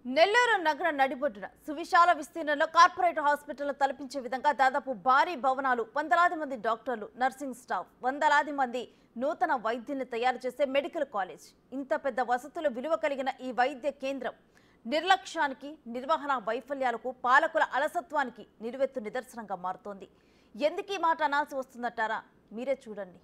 నెల్లూరు నగర నడిబొడ్డున సువిశాల విస్తీర్ణంలో కార్పొరేట్ హాస్పిటల్ తలపించే విధంగా దాదాపు భారీ భవనాలు వందలాది మంది డాక్టర్లు నర్సింగ్ స్టాఫ్ వందలాది మంది నూతన వైద్యుల్ని తయారు చేసే మెడికల్ కాలేజ్ ఇంత పెద్ద వసతులు విలువ కలిగిన ఈ వైద్య కేంద్రం నిర్లక్ష్యానికి నిర్వహణ వైఫల్యాలకు పాలకుల అలసత్వానికి నిలువెత్తు నిదర్శనంగా మారుతోంది ఎందుకు ఈ మాట అనాల్సి వస్తుందంటారా మీరే చూడండి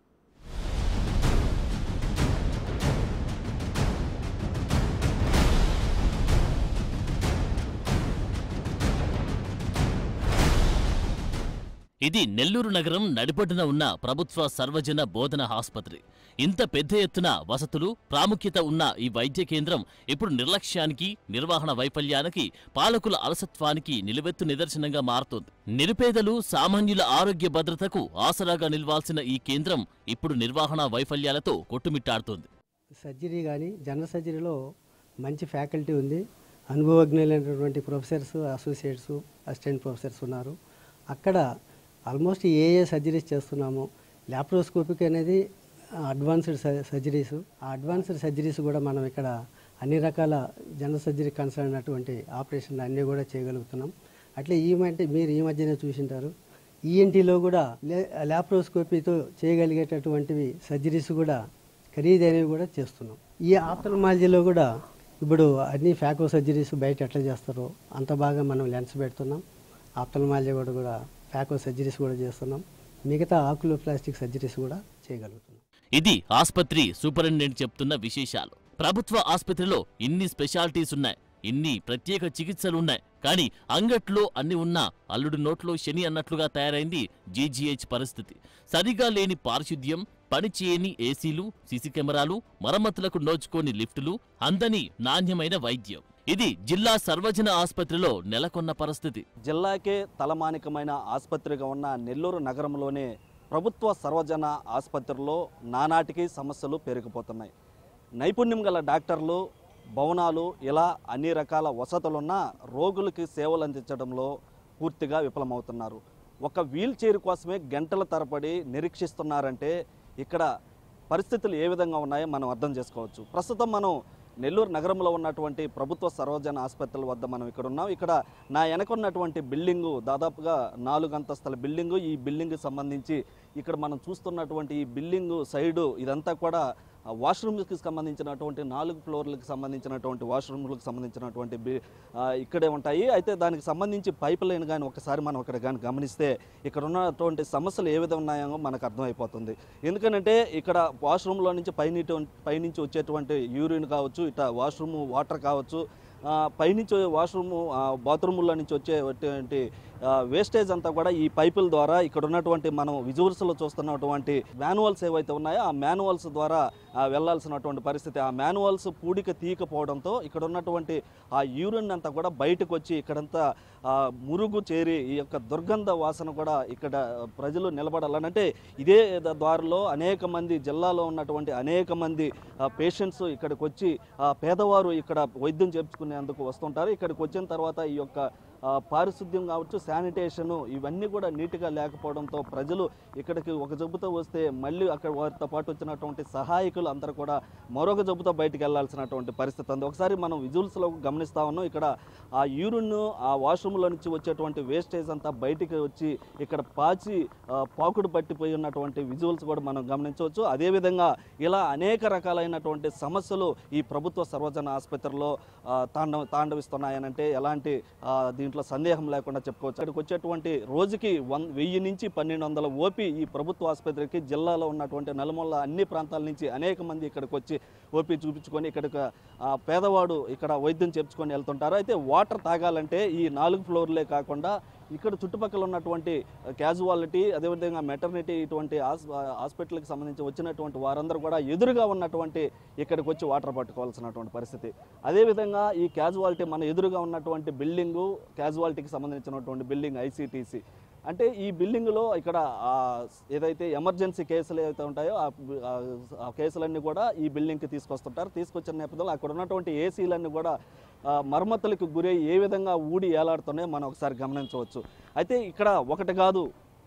ఇది నెల్లూరు నగరం నడిపొడ్డున ఉన్న ప్రభుత్వ సర్వజన బోధన ఆసుపత్రి ఇంత పెద్ద ఎత్తున వసతులు ప్రాముఖ్యత ఉన్న ఈ వైద్య కేంద్రం ఇప్పుడు నిర్లక్ష్యానికి నిర్వహణ వైఫల్యానికి పాలకుల అలసత్వానికి నిలువెత్తు నిదర్శనంగా మారుతోంది నిరుపేదలు సామాన్యుల ఆరోగ్య భద్రతకు ఆసరాగా నిలవాల్సిన ఈ కేంద్రం ఇప్పుడు నిర్వహణ వైఫల్యాలతో కొట్టుమిట్టాడుతోంది సర్జరీ కానీ జనరల్ సర్జరీలో మంచి ఫ్యాకల్టీ ఉంది అనుభవజ్ఞులైనటువంటి ప్రొఫెసర్స్ అసోసియేట్స్ అసిస్టెంట్ ప్రొఫెసర్స్ ఉన్నారు అక్కడ ఆల్మోస్ట్ ఏ ఏ సర్జరీస్ చేస్తున్నామో ల్యాప్రోస్కోపిక్ అనేది అడ్వాన్స్డ్ సర్జరీస్ ఆ అడ్వాన్స్డ్ సర్జరీస్ కూడా మనం ఇక్కడ అన్ని రకాల జనరల్ సర్జరీ కన్సర్న్ అటువంటి ఆపరేషన్ అన్నీ కూడా చేయగలుగుతున్నాం అట్లే ఈ మధ్య మీరు ఈ మధ్యనే చూసింటారు ఈఎన్టీలో కూడా లే ల్యాప్రోస్కోపీతో చేయగలిగేటటువంటివి సర్జరీస్ కూడా ఖరీదైనవి కూడా చేస్తున్నాం ఈ ఆప్థల్మాలజీలో కూడా ఇప్పుడు అన్ని ఫ్యాకో సర్జరీస్ బయట ఎట్లా చేస్తారో అంత బాగా మనం లెన్స్ పెడుతున్నాం ఆప్థల్మాలజీ కూడా కూడా ఫ్యాకో సర్జరీస్ కూడా చేస్తున్నాం మిగతా ఆకులో ప్లాస్టిక్ సర్జరీస్ కూడా చేయగలుగుతున్నాం ఇది ఆస్పత్రి సూపరింటెండెంట్ చెప్తున్న విశేషాలు ప్రభుత్వ ఆసుపత్రిలో ఇన్ని స్పెషాలిటీస్ ఉన్నాయి ఇన్ని ప్రత్యేక చికిత్సలున్నాయి కానీ అంగట్లో అన్ని ఉన్నా అల్లుడు నోట్లో శని అన్నట్లుగా తయారైంది జీజీహెచ్ పరిస్థితి సరిగా లేని పారిశుద్ధ్యం పనిచేయని ఏసీలు సీసీ కెమెరాలు మరమ్మతులకు నోచుకోని లిఫ్టులు అందని నాణ్యమైన వైద్యం ఇది జిల్లా సర్వజన ఆసుపత్రిలో నెలకొన్న పరిస్థితి జిల్లాకే తలమానికమైన ఆసుపత్రిగా ఉన్న నెల్లూరు నగరంలోనే ప్రభుత్వ సర్వజన ఆసుపత్రిలో నానాటికి సమస్యలు పెరిగిపోతున్నాయి నైపుణ్యం గల డాక్టర్లు భవనాలు ఇలా అన్ని రకాల వసతులున్న రోగులకి సేవలు అందించడంలో పూర్తిగా విఫలమవుతున్నారు ఒక వీల్ చైర్ కోసమే గంటల తరబడి నిరీక్షిస్తున్నారంటే ఇక్కడ పరిస్థితులు ఏ విధంగా ఉన్నాయో మనం అర్థం చేసుకోవచ్చు ప్రస్తుతం మనం నెల్లూరు నగరంలో ఉన్నటువంటి ప్రభుత్వ సర్వజన ఆసుపత్రుల వద్ద మనం ఇక్కడ ఉన్నాం ఇక్కడ నా వెనక ఉన్నటువంటి బిల్డింగు దాదాపుగా నాలుగు అంతస్తుల బిల్డింగు ఈ బిల్డింగ్ సంబంధించి ఇక్కడ మనం చూస్తున్నటువంటి ఈ బిల్డింగు సైడు ఇదంతా కూడా ఆ వాష్రూమ్కి సంబంధించినటువంటి నాలుగు ఫ్లోర్లకు సంబంధించినటువంటి వాష్రూమ్లకు సంబంధించినటువంటి బి ఆ, ఇక్కడే ఉంటాయి అయితే దానికి సంబంధించి పైప్ లైన్ కానీ ఒకసారి మనం ఇక్కడ కానీ గమనిస్తే ఇక్కడ ఉన్నటువంటి సమస్యలు ఏ విధంగా ఉన్నాయో మనకు అర్థమైపోతుంది ఎందుకంటే ఇక్కడ వాష్రూమ్లో నుంచి పైన పైనుంచి వచ్చేటువంటి యూరిన్ కావచ్చు ఇట్లా వాష్రూమ్ వాటర్ కావచ్చు ఆ, పైనుంచి వాష్రూమ్ బాత్రూముల నుంచి వచ్చేటువంటి వేస్టేజ్ అంతా కూడా ఈ పైపుల ద్వారా ఇక్కడ ఉన్నటువంటి మనం విజువల్స్లో చూస్తున్నటువంటి మాన్యువల్స్ ఏవైతే ఉన్నాయో ఆ మాన్యువల్స్ ద్వారా ఆ, వెళ్ళాల్సినటువంటి పరిస్థితి ఆ మాన్యువల్స్ పూడిక తీయకపోవడంతో ఇక్కడ ఉన్నటువంటి ఆ యూరిన్ అంతా కూడా బయటకు వచ్చి ఇక్కడంతా ఆ, మురుగు చేరి ఈ యొక్క దుర్గంధ వాసన కూడా ఇక్కడ ప్రజలు నిలబడాలనంటే ఇదే ద- దారిలో అనేక మంది జిల్లాలో ఉన్నటువంటి అనేక మంది పేషెంట్స్ ఇక్కడికి వచ్చి ఆ, పేదవారు ఇక్కడ వైద్యం చేర్చుకునేందుకు వస్తుంటారు ఇక్కడికి వచ్చిన తర్వాత ఈ యొక్క ఆ, పారిశుద్ధ్యం కావచ్చు శానిటేషను ఇవన్నీ కూడా నీట్గా లేకపోవడంతో ప్రజలు ఇక్కడికి ఒక జబ్బుతో వస్తే మళ్ళీ అక్కడ వారితో పాటు వచ్చినటువంటి సహాయకులు అందరూ కూడా మరొక జబ్బుతో బయటికి వెళ్ళాల్సినటువంటి పరిస్థితి ఉంది ఒకసారి మనం విజువల్స్లో గమనిస్తా ఉన్నాం ఇక్కడ ఆ యూరిన్ ఆ వాష్రూమ్లో నుంచి వచ్చేటువంటి వేస్టేజ్ అంతా బయటికి వచ్చి ఇక్కడ పాచి ఆ, పాకుడు పట్టిపోయి ఉన్నటువంటి విజువల్స్ కూడా మనం గమనించవచ్చు అదేవిధంగా ఇలా అనేక రకాలైనటువంటి సమస్యలు ఈ ప్రభుత్వ సర్వజన ఆసుపత్రిలో ఆ, తాండవ తాండవిస్తున్నాయనంటే ఎలాంటి ఆ, దీంట్లో సందేహం లేకుండా చెప్పుకోవచ్చు ఇక్కడికి వచ్చేటువంటి రోజుకి వన్ వెయ్యి నుంచి పన్నెండు వందల ఓపీ ఈ ప్రభుత్వ ఆసుపత్రికి జిల్లాలో ఉన్నటువంటి నలుమూల అన్ని ప్రాంతాల నుంచి అనేక మంది ఇక్కడికి వచ్చి ఓపీ చూపించుకొని ఇక్కడికి ఆ, పేదవాడు ఇక్కడ వైద్యం చేర్చుకొని వెళ్తుంటారు అయితే వాటర్ తాగాలంటే ఈ నాలుగు ఫ్లోర్లే కాకుండా ఇక్కడ చుట్టుపక్కల ఉన్నటువంటి క్యాజువాలిటీ అదేవిధంగా మెటర్నిటీ ఇటువంటి హాస్ హాస్పిటల్కి సంబంధించి వచ్చినటువంటి వారందరూ కూడా ఎదురుగా ఉన్నటువంటి ఇక్కడికి వచ్చి వాటర్ పట్టుకోవాల్సినటువంటి పరిస్థితి అదేవిధంగా ఈ క్యాజువాలిటీ మన ఎదురుగా ఉన్నటువంటి బిల్డింగు క్యాజువాలిటీకి సంబంధించినటువంటి బిల్డింగ్ ఐసీటీసీ అంటే ఈ బిల్డింగ్లో ఇక్కడ ఆ ఏదైతే ఎమర్జెన్సీ కేసులు ఏవైతే ఉంటాయో ఆ బి- ఆ- ఆ కేసులన్నీ కూడా ఈ బిల్డింగ్కి తీసుకొస్తుంటారు తీసుకొచ్చిన నేపథ్యంలో అక్కడ ఉన్నటువంటి ఏసీలన్నీ కూడా ఆ, మరమ్మతులకు గురై ఏ విధంగా ఊడి ఏలాడుతున్నాయో మనం ఒకసారి గమనించవచ్చు అయితే ఇక్కడ ఒకటి కాదు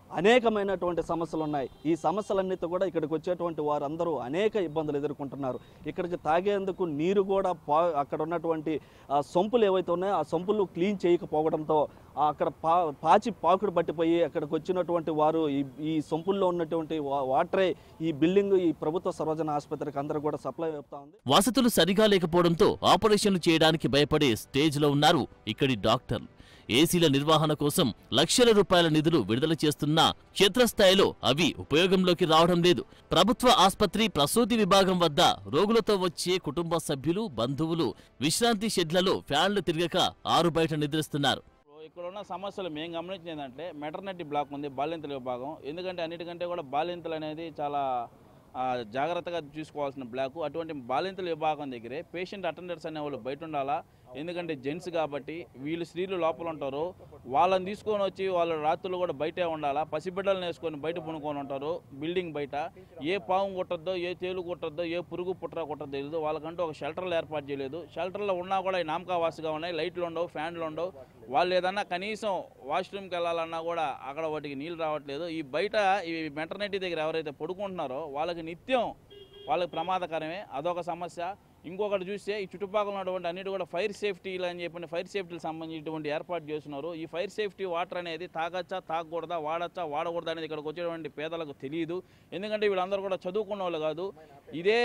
అనేకమైనటువంటి సమస్యలు ఉన్నాయి ఈ సమస్యలన్నిటి కూడా ఇక్కడికి వచ్చేటువంటి వారందరూ అనేక ఇబ్బందులు ఎదుర్కొంటున్నారు ఇక్కడికి తాగేందుకు నీరు కూడా పా అక్కడ ఉన్నటువంటి ఆ సొంపులు ఏవైతే ఉన్నాయో ఆ సొంపులు క్లీన్ చేయకపోవడంతో ఆ అక్కడ పా పాచి పాకుడు పట్టిపోయి అక్కడికి వచ్చినటువంటి వారు ఈ ఈ సొంపుల్లో ఉన్నటువంటి వా- వాటరే ఈ బిల్డింగ్ ఈ ప్రభుత్వ సర్వజన ఆసుపత్రికి అందరూ కూడా సప్లై అవుతా ఉంది వసతులు సరిగా లేకపోవడంతో ఆపరేషన్లు చేయడానికి భయపడే స్టేజ్లో ఉన్నారు ఇక్కడి డాక్టర్లు ఏసీల నిర్వహణ కోసం లక్షల రూపాయల నిధులు విడుదల చేస్తున్నా క్షేత్రస్థాయిలో అవి ఉపయోగంలోకి రావడం లేదు ప్రభుత్వ ఆస్పత్రి ప్రసూతి విభాగం వద్ద రోగులతో వచ్చే కుటుంబ సభ్యులు బంధువులు విశ్రాంతి షెడ్లలో ఫ్యాన్లు తిరగక ఆరు బయట నిద్రిస్తున్నారు ఇప్పుడు ఇక్కడ ఉన్న సమస్యలు మేము గమనించింది ఏంటంటే మెటర్నిటీ బ్లాక్ ఉంది బాలింతల విభాగం ఎందుకంటే అన్నిటికంటే కూడా బాలింతలు అనేది చాలా ఆ, జాగ్రత్తగా చూసుకోవాల్సిన బ్లాక్ అటువంటి బాలింతల విభాగం దగ్గరే పేషెంట్ అటెండర్స్ అనే వాళ్ళు బయట ఉండాలా ఎందుకంటే జెంట్స్ కాబట్టి వీళ్ళు స్త్రీలు లోపల ఉంటారు వాళ్ళని తీసుకొని వచ్చి వాళ్ళు రాత్రులు కూడా బయటే ఉండాలా పసిబిడ్డలను వేసుకొని బయట పనుకొని ఉంటారు బిల్డింగ్ బయట ఏ పాము కుట్టద్దో ఏ తేలు కుట్టద్దో ఏ పురుగు పుట్ర కుట్టద్దో తెలియదు వాళ్ళకంటూ ఒక షెల్టర్లు ఏర్పాటు చేయలేదు షెల్టర్లో ఉన్నా కూడా ఈ నామకావాసిగా ఉన్నాయి లైట్లు ఉండవు ఫ్యాన్లు ఉండవు వాళ్ళు ఏదన్నా కనీసం వాష్రూమ్కి వెళ్ళాలన్నా కూడా అక్కడ వాటికి నీళ్ళు రావట్లేదు ఈ బయట ఈ మెటర్నిటీ దగ్గర ఎవరైతే పడుకుంటున్నారో వాళ్ళకి నిత్యం వాళ్ళకి ప్రమాదకరమే అదొక సమస్య ఇంకొకటి చూస్తే ఈ చుట్టుపక్కల ఉన్నటువంటి అన్నిటి కూడా ఫైర్ సేఫ్టీలు అని చెప్పిన ఫైర్ సేఫ్టీకి సంబంధించినటువంటి ఏర్పాటు చేస్తున్నారు ఈ ఫైర్ సేఫ్టీ వాటర్ అనేది తాగచ్చా తాగకూడదా వాడచ్చా వాడకూడదా అనేది ఇక్కడికి వచ్చేటువంటి పేదలకు తెలియదు ఎందుకంటే వీళ్ళందరూ కూడా చదువుకున్న వాళ్ళు కాదు ఇదే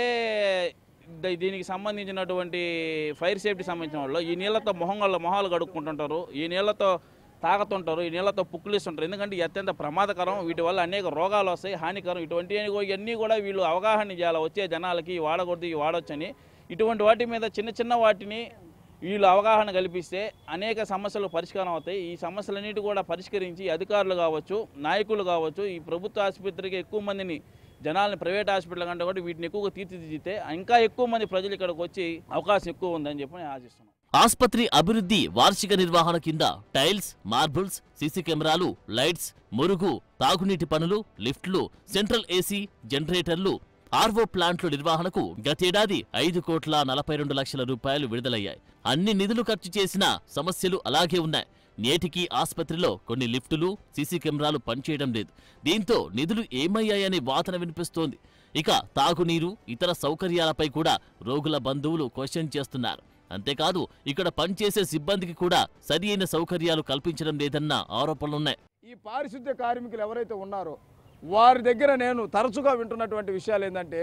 ద- దీనికి సంబంధించినటువంటి ఫైర్ సేఫ్టీ సంబంధించిన వాళ్ళు ఈ నీళ్ళతో మొహంగళ్ళ మొహాలు కడుక్కుంటుంటారు ఈ నీళ్ళతో తాగుతుంటారు ఈ నీళ్ళతో పుక్కులిస్తుంటారు ఎందుకంటే ఇది అత్యంత ప్రమాదకరం వీటి వల్ల అనేక రోగాలు వస్తాయి హానికరం ఇటువంటి ఇవన్నీ కూడా వీళ్ళు అవగాహన చేయాలి వచ్చే జనాలకి ఇవి వాడకూడదు ఇవి వాడొచ్చని ఇటువంటి వాటి మీద చిన్న చిన్న వాటిని వీళ్ళు అవగాహన కల్పిస్తే అనేక సమస్యలు పరిష్కారం అవుతాయి ఈ సమస్యలన్నిటి కూడా పరిష్కరించి అధికారులు కావచ్చు నాయకులు కావచ్చు ఈ ప్రభుత్వ ఆసుపత్రికి ఎక్కువ మందిని జనాల్ని ప్రైవేట్ హాస్పిటల్ కంటే కూడా వీటిని ఎక్కువగా తీర్చిదిద్దితే ఇంకా ఎక్కువ మంది ప్రజలు ఇక్కడికి వచ్చి అవకాశం ఎక్కువ ఉందని చెప్పి నేను ఆశిస్తున్నాను ఆస్పత్రి అభివృద్ధి వార్షిక నిర్వహణ కింద టైల్స్ మార్బుల్స్ సీసీ కెమెరాలు లైట్స్ మురుగు తాగునీటి పనులు లిఫ్ట్లు సెంట్రల్ ఏసీ జనరేటర్లు ఆర్వో ప్లాంట్ల నిర్వహణకు గతేడాది ఐదు కోట్ల నలభై రెండు లక్షల రూపాయలు విడుదలయ్యాయి అన్ని నిధులు ఖర్చు చేసినా సమస్యలు అలాగే ఉన్నాయి నేటికి ఆస్పత్రిలో కొన్ని లిఫ్టులు సీసీ కెమెరాలు పనిచేయడం లేదు దీంతో నిధులు ఏమయ్యాయనే వాదన వినిపిస్తోంది ఇక తాగునీరు ఇతర సౌకర్యాలపై కూడా రోగుల బంధువులు క్వశ్చన్ చేస్తున్నారు అంతేకాదు ఇక్కడ పనిచేసే సిబ్బందికి కూడా సరి అయిన సౌకర్యాలు కల్పించడం లేదన్న ఆరోపణలున్నాయి ఈ పారిశుద్ధ్య కార్మికులు ఎవరైతే ఉన్నారో వారి దగ్గర నేను తరచుగా వింటున్నటువంటి విషయాలు ఏంటంటే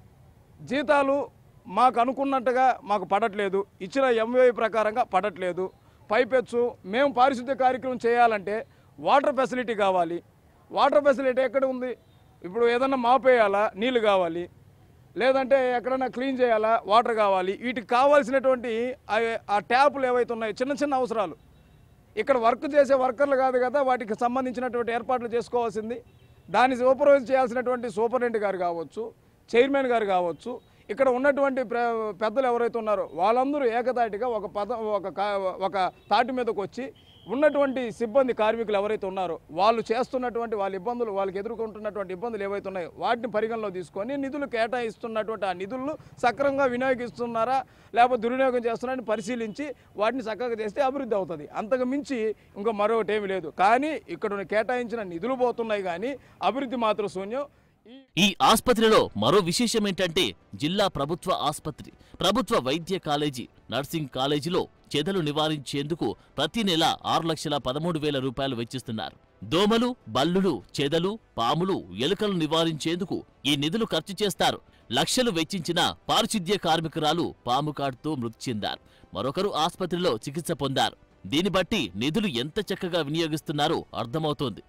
జీతాలు మాకు అనుకున్నట్టుగా మాకు పడట్లేదు ఇచ్చిన ఎంవై ప్రకారంగా పడట్లేదు పైపెచ్చు మేము పారిశుద్ధ్య కార్యక్రమం చేయాలంటే వాటర్ ఫెసిలిటీ కావాలి వాటర్ ఫెసిలిటీ ఎక్కడ ఉంది ఇప్పుడు ఏదన్నా మాపేయాలా నీళ్లు కావాలి లేదంటే ఎక్కడన్నా క్లీన్ చేయాలా వాటర్ కావాలి వీటికి కావాల్సినటువంటి ఆ- ఆ ట్యాపులు ఏవైతే ఉన్నాయో చిన్న చిన్న అవసరాలు ఇక్కడ వర్క్ చేసే వర్కర్లు కాదు కదా వాటికి సంబంధించినటువంటి ఏర్పాట్లు చేసుకోవాల్సింది దాన్ని సూపర్వైజ్ చేయాల్సినటువంటి సూపరింటెండెంట్ గారు కావచ్చు చైర్మన్ గారు కావచ్చు ఇక్కడ ఉన్నటువంటి ప్ర- పెద్దలు ఎవరైతే ఉన్నారో వాళ్ళందరూ ఏకతాటిగా ఒక పద ఒక కా- ఒక తాటి మీదకి వచ్చి ఉన్నటువంటి సిబ్బంది కార్మికులు ఎవరైతే ఉన్నారో వాళ్ళు చేస్తున్నటువంటి వాళ్ళ ఇబ్బందులు వాళ్ళకి ఎదుర్కొంటున్నటువంటి ఇబ్బందులు ఏవైతే ఉన్నాయో వాటిని పరిగణలో తీసుకొని నిధులు కేటాయిస్తున్నటువంటి ఆ నిధులను సక్రమంగా వినియోగిస్తున్నారా లేకపోతే దుర్వినియోగం చేస్తున్నారని పరిశీలించి వాటిని చక్కగా చేస్తే అభివృద్ధి అవుతుంది అంతకు మించి ఇంకా మరొకటి ఏమీ లేదు కానీ ఇక్కడ ఉన్న కేటాయించిన నిధులు పోతున్నాయి కానీ అభివృద్ధి మాత్రం శూన్యం ఈ ఈ ఆస్పత్రిలో మరో విశేషం ఏంటంటే జిల్లా ప్రభుత్వ ఆస్పత్రి ప్రభుత్వ వైద్య కాలేజీ నర్సింగ్ కాలేజీలో చెదలు నివారించేందుకు ప్రతి నెల ఆరు లక్షల పదమూడు వేల రూపాయలు వెచ్చిస్తున్నారు దోమలు బల్లులు చెదలు పాములు ఎలుకలు నివారించేందుకు ఈ నిధులు ఖర్చు చేస్తారు లక్షలు వెచ్చించిన పారిశుద్ధ్య కార్మికురాలు పాము కాటుతో మృతి చెందారు మరొకరు ఆస్పత్రిలో చికిత్స పొందారు దీన్ని బట్టి నిధులు ఎంత చక్కగా వినియోగిస్తున్నారో అర్థమవుతోంది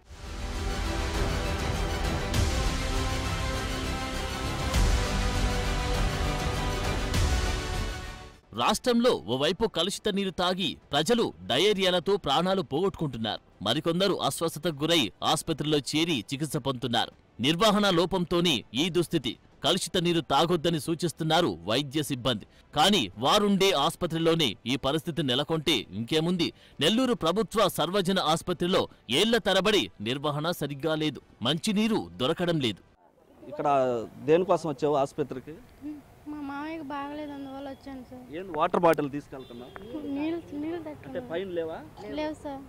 రాష్ట్రంలో ఓవైపు కలుషిత నీరు తాగి ప్రజలు డయేరియాలతో ప్రాణాలు పోగొట్టుకుంటున్నారు మరికొందరు అస్వస్థతకు గురై ఆసుపత్రిలో చేరి చికిత్స పొందుతున్నారు నిర్వహణ లోపంతోనే ఈ దుస్థితి కలుషిత నీరు తాగొద్దని సూచిస్తున్నారు వైద్య సిబ్బంది కానీ వారుండే ఆసుపత్రిలోనే ఈ పరిస్థితి నెలకొంటే ఇంకేముంది నెల్లూరు ప్రభుత్వ సర్వజన ఆసుపత్రిలో ఏళ్ల తరబడి నిర్వహణ సరిగ్గా లేదు మంచినీరు దొరకడం లేదు ఇక్కడ దేనికోసం వచ్చావు ఆసుపత్రికి మా మామయ్యకి బాగలేదు అందువల్ల వచ్చాను సార్ ఏంది వాటర్ బాటిల్ తీసుకెళ్తున్నావు నీళ్ళు నీళ్ళు అంటే తట్టుకున్నాను పైన లేవా లేవు సార్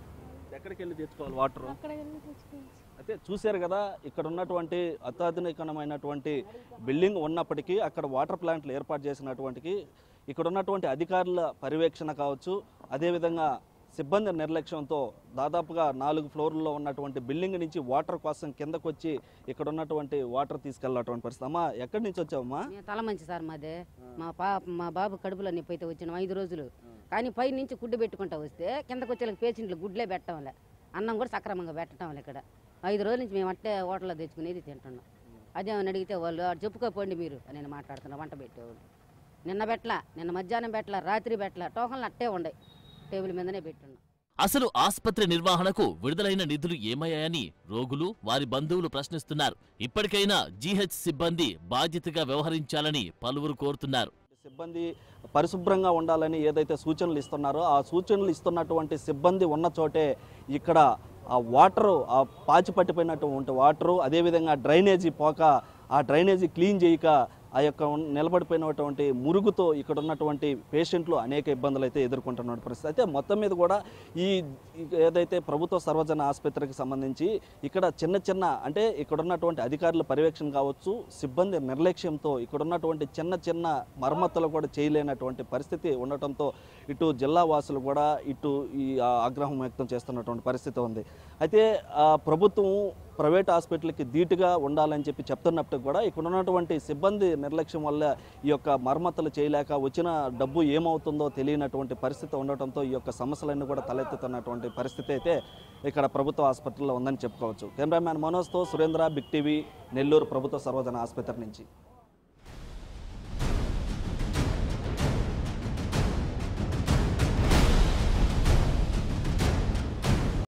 ఎక్కడికి వెళ్ళి తెచ్చుకోవాలి వాటర్ అక్కడికి వెళ్ళి తెచ్చుకోవచ్చు అయితే చూశారు కదా ఇక్కడ ఉన్నటువంటి అత్యాధునికమైనటువంటి బిల్డింగ్ ఉన్నప్పటికీ అక్కడ వాటర్ ప్లాంట్లు ఏర్పాటు చేసినటువంటికి ఇక్కడ ఉన్నటువంటి అధికారుల పర్యవేక్షణ కావచ్చు అదేవిధంగా సిబ్బంది నిర్లక్ష్యంతో దాదాపుగా నాలుగు ఫ్లోర్లలో ఉన్నటువంటి బిల్డింగ్ నుంచి వాటర్ కోసం కిందకు వచ్చి ఇక్కడ ఉన్నటువంటి వాటర్ తీసుకెళ్ళినటువంటి పరిస్థితి అమ్మా ఎక్కడి నుంచి వచ్చావమ్మా మేము తల మంచి సార్ మాదే మా పా మా బాబు కడుపులో నొప్పి అయితే వచ్చినాం ఐదు రోజులు కానీ పై నుంచి గుడ్డు పెట్టుకుంటా వస్తే కిందకు వచ్చే పేషెంట్లు గుడ్లే పెట్టడంలే అన్నం కూడా సక్రమంగా పెట్టడం ఇక్కడ ఐదు రోజుల నుంచి మేము అట్టే హోటల్లో తెచ్చుకునేది తింటున్నాం అదేమని అడిగితే వాళ్ళు "ఆడ చెప్పుకోపోండి మీరు అని నేను మాట్లాడుతున్నా వంట పెట్టేవాళ్ళు నిన్న పెట్టలా నిన్న మధ్యాహ్నం పెట్టలా రాత్రి పెట్టలా టోకన్లు అట్టే ఉండే టేబుల్ మీదనే పెట్టున్నాం అసలు ఆస్పత్రి నిర్వహణకు విడుదలైన నిధులు ఏమయ్యాయని రోగులు వారి బంధువులు ప్రశ్నిస్తున్నారు ఇప్పటికైనా జీహెచ్ సిబ్బంది బాధ్యతగా వ్యవహరించాలని పలువురు కోరుతున్నారు సిబ్బంది పరిశుభ్రంగా ఉండాలని ఏదైతే సూచనలు ఇస్తున్నారో ఆ సూచనలు ఇస్తున్నటువంటి సిబ్బంది ఉన్న చోటే ఇక్కడ ఆ వాటరు ఆ పాచి పట్టిపోయినటువంటి వాటరు అదేవిధంగా డ్రైనేజీ పోక ఆ డ్రైనేజీ క్లీన్ చేయక ఆ యొక్క ఉన్న- నిలబడిపోయినటువంటి మురుగుతో ఇక్కడ ఉన్నటువంటి పేషెంట్లు అనేక ఇబ్బందులు అయితే ఎదుర్కొంటున్న పరిస్థితి అయితే మొత్తం మీద కూడా ఈ ఈ ఏదైతే ప్రభుత్వ సర్వజన ఆసుపత్రికి సంబంధించి ఇక్కడ చిన్న చిన్న అంటే ఇక్కడ ఉన్నటువంటి అధికారుల పర్యవేక్షణ కావచ్చు సిబ్బంది నిర్లక్ష్యంతో ఇక్కడ ఉన్నటువంటి చిన్న చిన్న మరమ్మతులు కూడా చేయలేనటువంటి పరిస్థితి ఉండటంతో ఇటు జిల్లా వాసులు కూడా ఇటు ఈ ఆ, ఆగ్రహం వ్యక్తం చేస్తున్నటువంటి పరిస్థితి ఉంది అయితే ఆ, ప్రభుత్వం ప్రైవేట్ హాస్పిటల్కి ధీటుగా ఉండాలని చెప్పి చెప్తున్నప్పటికీ కూడా ఇక్కడ ఉన్నటువంటి సిబ్బంది నిర్లక్ష్యం వల్ల ఈ యొక్క మరమ్మతులు చేయలేక వచ్చిన డబ్బు ఏమవుతుందో తెలియనటువంటి పరిస్థితి ఉండటంతో ఈ యొక్క సమస్యలన్నీ కూడా తలెత్తుతున్నటువంటి పరిస్థితి అయితే ఇక్కడ ప్రభుత్వ హాస్పిటల్లో ఉందని చెప్పుకోవచ్చు కెమెరామ్యాన్ మనోజ్తో సురేంద్ర బిగ్ టీవీ నెల్లూరు ప్రభుత్వ సర్వజన ఆసుపత్రి నుంచి